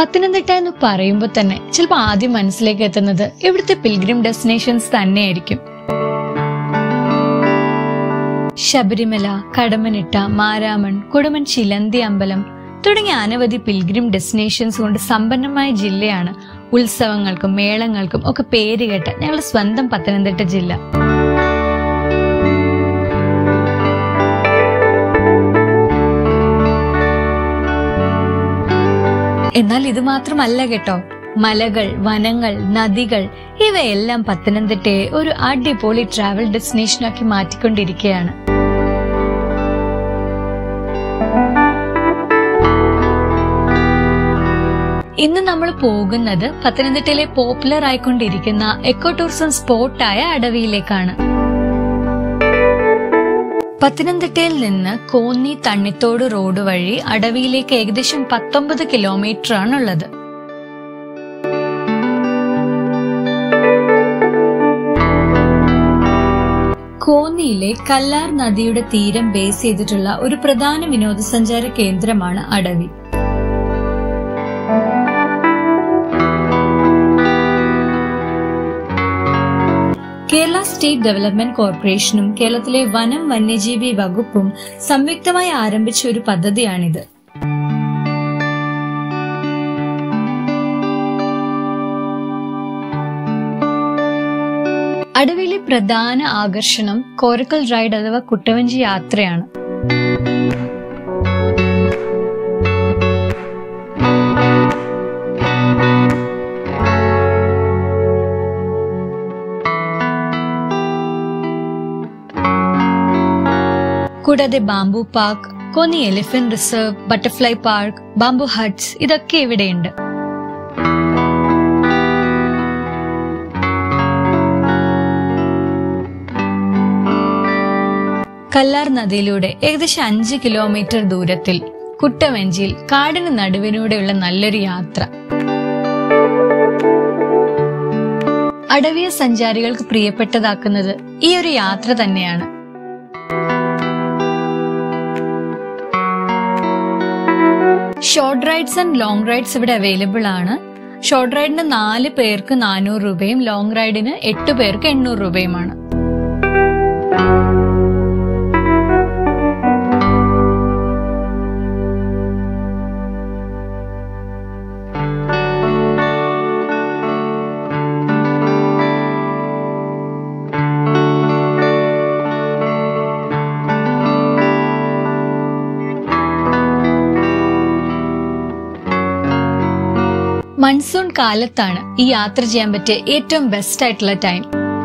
പത്തനംതിട്ട എന്ന് പറയുമ്പോൾ തന്നെ ചിലപ്പോൾ ആദ്യം മനസ്സിലേക്ക് എത്തുന്നത് ഇവിടുത്തെ പിൽഗ്രിം ഡെസ്റ്റിനേഷൻസ് തന്നെയായിരിക്കും ശബരിമല കടമനിട്ട മാരാമൺ കുടമൻ ചിലന്തി അമ്പലം തുടങ്ങിയ അനവധി പിൽഗ്രിം ഡെസ്റ്റിനേഷൻസ് കൊണ്ട് സമ്പന്നമായ ജില്ലയാണ് ഉത്സവങ്ങൾക്കും മേളങ്ങൾക്കും ഒക്കെ പേരുകേട്ട ഞങ്ങളുടെ സ്വന്തം പത്തനംതിട്ട ജില്ല എന്നാൽ ഇത് മാത്രമല്ല കേട്ടോ മലകൾ വനങ്ങൾ നദികൾ ഇവയെല്ലാം പത്തനംതിട്ടയെ ഒരു അടിപൊളി ട്രാവൽ ഡെസ്റ്റിനേഷനാക്കി മാറ്റിക്കൊണ്ടിരിക്കുകയാണ് ഇന്ന് നമ്മൾ പോകുന്നത് പത്തനംതിട്ടയിലെ പോപ്പുലർ ആയിക്കൊണ്ടിരിക്കുന്ന എക്കോ ടൂറിസം സ്പോട്ടായ അടവിയിലേക്കാണ് പത്തനംതിട്ടയിൽ നിന്ന് കോന്നി തണ്ണിത്തോട് റോഡ് വഴി അടവിയിലേക്ക് ഏകദേശം പത്തൊമ്പത് കിലോമീറ്റർ ആണുള്ളത് കോന്നിയിലെ കല്ലാർ നദിയുടെ തീരം ബേസ് ചെയ്തിട്ടുള്ള ഒരു പ്രധാന വിനോദസഞ്ചാര കേന്ദ്രമാണ് അടവി കേരള സ്റ്റേറ്റ് ഡെവലപ്മെന്റ് കോർപ്പറേഷനും കേരളത്തിലെ വനം വന്യജീവി വകുപ്പും സംയുക്തമായി ആരംഭിച്ച ഒരു പദ്ധതിയാണിത് അടവിലെ പ്രധാന ആകർഷണം കോരക്കൽ റൈഡ് അഥവാ കുട്ടവഞ്ചി യാത്രയാണ് കൂടാതെ bamboo park Konni elephant reserve butterfly park bamboo huts ഇതൊക്കെ ഇവിടെയുണ്ട് കല്ലാർ നദിയിലൂടെ ഏകദേശം അഞ്ച് കിലോമീറ്റർ ദൂരത്തിൽ കുട്ടവഞ്ചിയിൽ കാടിന് നടുവിലൂടെയുള്ള നല്ലൊരു യാത്ര അടവിയ സഞ്ചാരികൾക്ക് പ്രിയപ്പെട്ടതാക്കുന്നത് ഈ ഒരു യാത്ര തന്നെയാണ് short rides and long rides ഇവിടെ അവൈലബിൾ ആണ് ഷോർട്ട് റൈഡിന് നാല് പേർക്ക് നാനൂറ് രൂപയും ലോങ് റൈഡിന് എട്ട് പേർക്ക് എണ്ണൂറ് രൂപയുമാണ് മൺസൂൺ കാലത്താണ് ഈ യാത്ര ചെയ്യാൻ പറ്റിയ ഏറ്റവും ബെസ്റ്റ് ആയിട്ടുള്ള ടൈം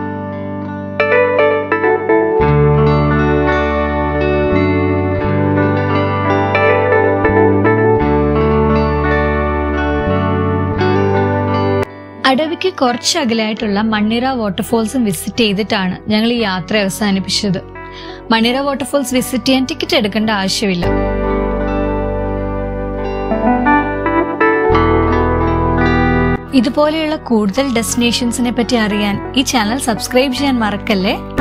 അടവിക്ക് കുറച്ച് അകലായിട്ടുള്ള മണ്ണിറ വാട്ടർഫോൾസും വിസിറ്റ് ചെയ്തിട്ടാണ് ഞങ്ങൾ ഈ യാത്ര അവസാനിപ്പിച്ചത് മണ്ണിറ വാട്ടർഫോൾസ് വിസിറ്റ് ചെയ്യാൻ ടിക്കറ്റ് എടുക്കേണ്ട ആവശ്യമില്ല ഇതുപോലെയുള്ള കൂടുതൽ ഡെസ്റ്റിനേഷൻസിനെ പറ്റി അറിയാൻ ഈ ചാനൽ സബ്സ്ക്രൈബ് ചെയ്യാൻ മറക്കല്ലേ